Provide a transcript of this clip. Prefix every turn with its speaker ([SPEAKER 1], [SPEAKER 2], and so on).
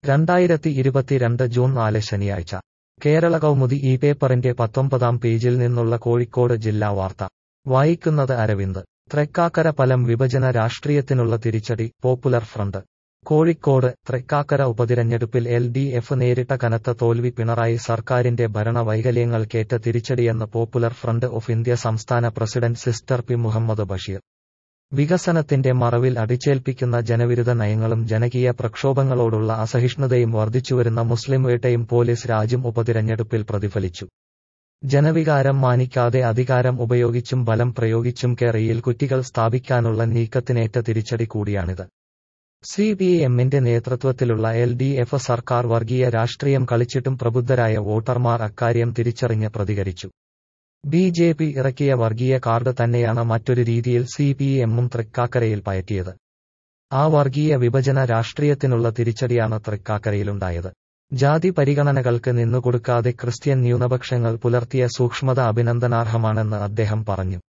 [SPEAKER 1] രണ്ടായിരത്തി ഇരുപത്തിരണ്ട് ജൂൺ നാല് ശനിയാഴ്ച കേരള കൗമുദി ഈ പേപ്പറിന്റെ പത്തൊമ്പതാം പേജിൽ നിന്നുള്ള കോഴിക്കോട് ജില്ലാ വാർത്ത വായിക്കുന്നത് അരവിന്ദ് തൃക്കാക്കര ഫലം വിഭജന രാഷ്ട്രീയത്തിനുള്ള തിരിച്ചടി പോപ്പുലർ ഫ്രണ്ട് കോഴിക്കോട് തൃക്കാക്കര ഉപതിരഞ്ഞെടുപ്പിൽ എൽ ഡി എഫ് നേരിട്ട കനത്ത തോൽവി പിണറായി സർക്കാരിന്റെ ഭരണ വൈകല്യങ്ങൾക്കേറ്റ തിരിച്ചടിയെന്ന് പോപ്പുലർ ഫ്രണ്ട് ഓഫ് ഇന്ത്യ സംസ്ഥാന president sister P Muhammad Basheer വികസനത്തിന്റെ മറവിൽ അടിച്ചേൽപ്പിക്കുന്ന ജനവിരുദ്ധ നയങ്ങളും ജനകീയ പ്രക്ഷോഭങ്ങളോടുള്ള അസഹിഷ്ണുതയും വർദ്ധിച്ചുവരുന്ന മുസ്ലിം വേട്ടയും പോലീസ് രാജ്യം ഉപതിരഞ്ഞെടുപ്പിൽ പ്രതിഫലിച്ചു ജനവികാരം മാനിക്കാതെ അധികാരം ഉപയോഗിച്ചും ബലം പ്രയോഗിച്ചും കേരയിൽ കുറ്റികൾ സ്ഥാപിക്കാനുള്ള നീക്കത്തിനേറ്റ തിരിച്ചടി കൂടിയാണിത് സി പി എമ്മിന്റെ നേതൃത്വത്തിലുള്ള എൽ ഡി എഫ് സർക്കാർ വർഗീയ രാഷ്ട്രീയം കളിച്ചിട്ടും പ്രബുദ്ധരായ വോട്ടർമാർ അക്കാര്യം തിരിച്ചറിഞ്ഞ് പ്രതികരിച്ചു ബി ജെ പി ഇറക്കിയ വർഗീയ കാർഡ് തന്നെയാണ് മറ്റൊരു രീതിയിൽ സി പി എമ്മും തൃക്കാക്കരയിൽ പയറ്റിയത് ആ വർഗീയ വിഭജന രാഷ്ട്രീയത്തിനുള്ള തിരിച്ചടിയാണ് തൃക്കാക്കരയിലുണ്ടായത് ജാതി പരിഗണനകൾക്ക് നിന്നുകൊടുക്കാതെ ക്രിസ്ത്യൻ ന്യൂനപക്ഷങ്ങൾ പുലർത്തിയ സൂക്ഷ്മത അഭിനന്ദനാർഹമാണെന്ന് അദ്ദേഹം പറഞ്ഞു